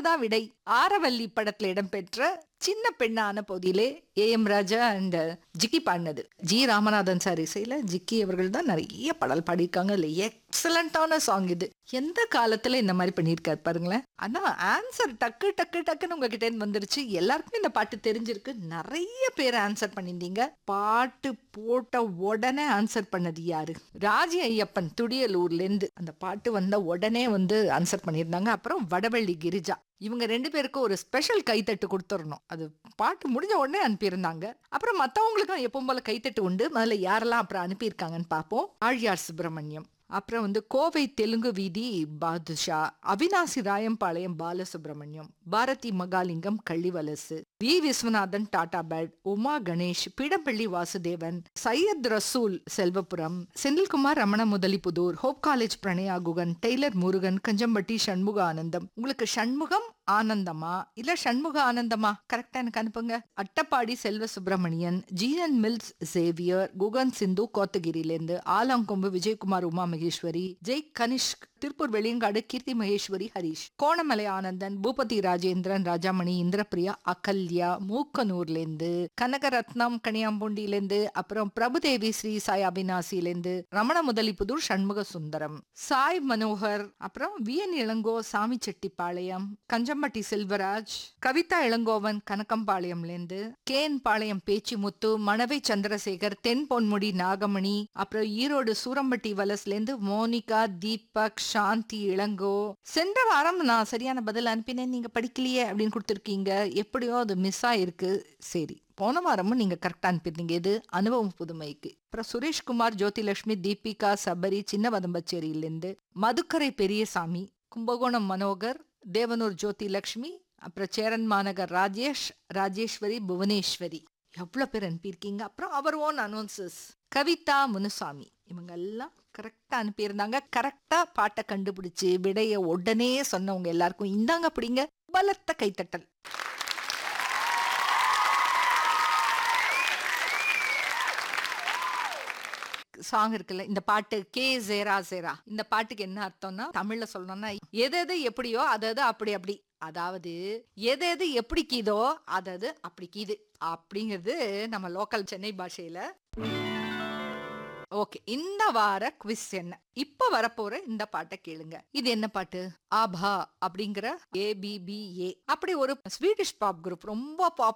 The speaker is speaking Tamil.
இதுதான் விடை ஆரவல்லி படத்துல இடம்பெற்ற சின்ன பெண்ணான போதிலே A M Raja and Jikki பாடினது ஜி ராமநாதன் சார் இசையில ஜிக்கி அவர்கள் தான் நிறைய பாடல் பாடியிருக்காங்க இல்ல எக்ஸலண்டான சாங் இது எந்த காலத்துல இந்த மாதிரி பண்ணியிருக்காரு பாருங்களேன் ஆனா ஆன்சர் டக்கு டக்கு டக்குன்னு உங்ககிட்ட இருந்து வந்துருச்சு எல்லாருக்குமே இந்த பாட்டு தெரிஞ்சிருக்கு நிறைய பேர் ஆன்சர் பண்ணியிருந்தீங்க பாட்டு போட்ட உடனே ஆன்சர் பண்ணது யாரு ராஜி ஐயப்பன் துடியலூர்ல இருந்து அந்த பாட்டு வந்த உடனே வந்து ஆன்சர் பண்ணியிருந்தாங்க அப்புறம் வடவள்ளி கிரிஜா இவங்க ரெண்டு பேருக்கும் ஒரு ஸ்பெஷல் கைத்தட்டு கொடுத்துடணும் அது பாட்டு முடிஞ்ச உடனே அனுப்பியிருந்தாங்க அப்புறம் மற்றவங்களுக்கும் எப்பவும் போல கைத்தட்டு உண்டு முதல்ல யாரெல்லாம் அப்புறம் அனுப்பியிருக்காங்கன்னு பார்ப்போம் ஆழியார் சுப்பிரமணியம் அப்புறம் வந்து கோவை தெலுங்கு வீதி பாதுஷா அவினாசி ராயம்பாளையம் பாலசுப்ரமணியம் பாரதி மகாலிங்கம் கள்ளிவலசு வி விஸ்வநாதன் டாடா பேட் Uma Ganesh Peedampalli Vasudevan Syed Rasool Selvapuram Senthilkumar Ramana Mudalipudur hope college Pranaya Guhan tailor Murugan Kanjampatti Shanmuga Anandam உங்களுக்கு சண்முகம் ஆனந்தமா இல்ல சண்முக ஆனந்தமா கரெக்டா எனக்கு அனுப்புங்க அட்டப்பாடி செல்வ சுப்பிரமணியன் ஜீனன் மில்ஸ் சேவியர் குகன் சிந்து கோத்தகிரிலேருந்து ஆலாங்கொம்பு விஜயகுமார் உமா மகேஸ்வரி ஜெய் கனிஷ்க் திருப்பூர் வெளியங்காடு கீர்த்தி மகேஸ்வரி ஹரிஷ் கோணமலை ஆனந்தன் பூபதி ராஜேந்திரன் ராஜாமணி இந்திரபிரியா அகல்யா மூக்கனூர்லேருந்து கனகரத்னம் கனியாம்பூண்டிலேருந்து அப்புறம் பிரபுதேவி ஸ்ரீ சாய் அபினாசிலேருந்து ரமண முதலிபுதூர் சண்முக சுந்தரம் சாய் மனோகர் அப்புறம் வி என் இளங்கோ சாமி செட்டிப்பாளையம் கஞ்சம்பட்டி செல்வராஜ் கவிதா இளங்கோவன் கனகம்பாளையம்லேருந்து கேன் பாளையம் பேச்சிமுத்து மணவை சந்திரசேகர் தென் பொன்முடி நாகமணி அப்புறம் ஈரோடு சூரம்பட்டி வலஸ்லேருந்து மோனிகா தீபக் சாந்தி இளங்கோ சென்ற வாரம் நான் சரியான பதில் அனுப்பினேன் நீங்க படிக்கலையே அப்படின்னு கொடுத்துருக்கீங்க எப்படியோ அது மிஸ் ஆயிருக்கு சரி போன வாரமும் நீங்க கரெக்டா அனுப்பியிருந்தீங்க இது அனுபவம் புதுமைக்கு அப்புறம் சுரேஷ்குமார் ஜோதிலட்சுமி தீபிகா சபரி சின்ன வதம்பச்சேரியிலேருந்து மதுக்கரை பெரியசாமி கும்பகோணம் மனோகர் தேவனூர் ஜோதி லட்சுமி அப்புறம் சேரன் மாநகர் ராஜேஷ் ராஜேஸ்வரி புவனேஸ்வரி எவ்வளோ பேர் அனுப்பியிருக்கீங்க அப்புறம் அவர் ஓன் அனௌன்சஸ் கவிதா முனுசாமி இவங்க எல்லாம் கரெக்டா அனுப்பியிருந்தாங்க கரெக்டா பாட்டை கண்டுபிடிச்சு விடைய உடனே சொன்னவங்க எல்லாருக்கும் இந்தாங்க அப்படிங்க பலத்த கைத்தட்டல் சாங் இருக்குல்ல இந்த பாட்டு கே ஜேரா ஜேரா இந்த பாட்டுக்கு என்ன அர்த்தம்னா தமிழ்ல சொல்லணும்னா எது எது எப்படியோ அது அது அப்படி அப்படி அதாவது எது எது எப்படி கீதோ அது அது அப்படி கீது அப்படிங்கிறது நம்ம லோக்கல் சென்னை பாஷையில ஓகே இந்த வார குவிஸ் என்ன இப்ப வரப்போற இந்த பாட்டை கேளுங்க இது என்ன பாட்டு ஆபா அப்படிங்கிற ஏபிபிஏ அப்படி ஒரு ஸ்வீடிஷ் பாப் குரூப் ரொம்ப பாப்